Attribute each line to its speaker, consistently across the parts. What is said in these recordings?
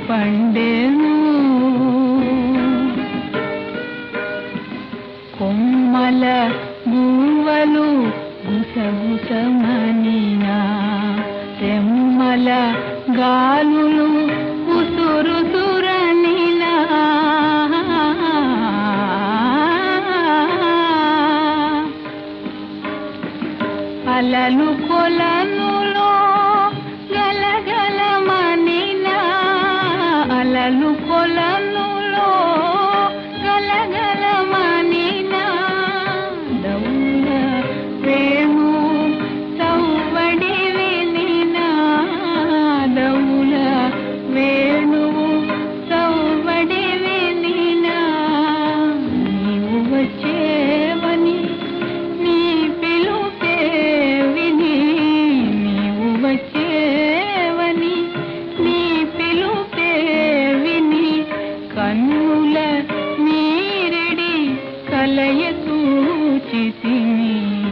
Speaker 1: పండెను కొమ్మల గువ్వలు గుసగుసమనినా రెమ్మల గాలులు ఉసురుసురనినా అలలు కొలనులో గలగలమనినా అలలు కొలనులో గలగలమనినా దౌల వేణు సౌవడి వినినా దౌల వేణువు సౌవడి వినినా నీవు వచ్చేవని నీ పిలుపే విని నీవు వచ్చేవని నీ పిలుపే విని కన్నుల మీరెడి కలయ సూచితిని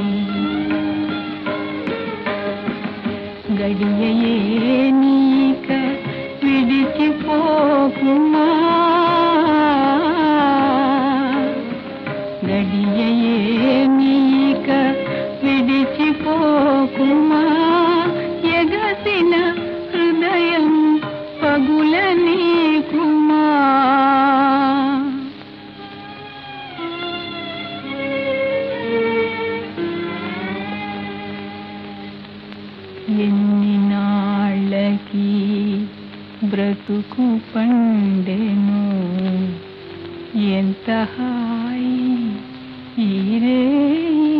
Speaker 1: గడియయే నీక విడిచిపోకుమా గడియయే నీక విడిచిపోకుమా ఎగసిన హృదయం పగుల నీకుమా ఎన్ని నాళ్ళకి బ్రతుకు పండెను ఎంత హాయి ఈరే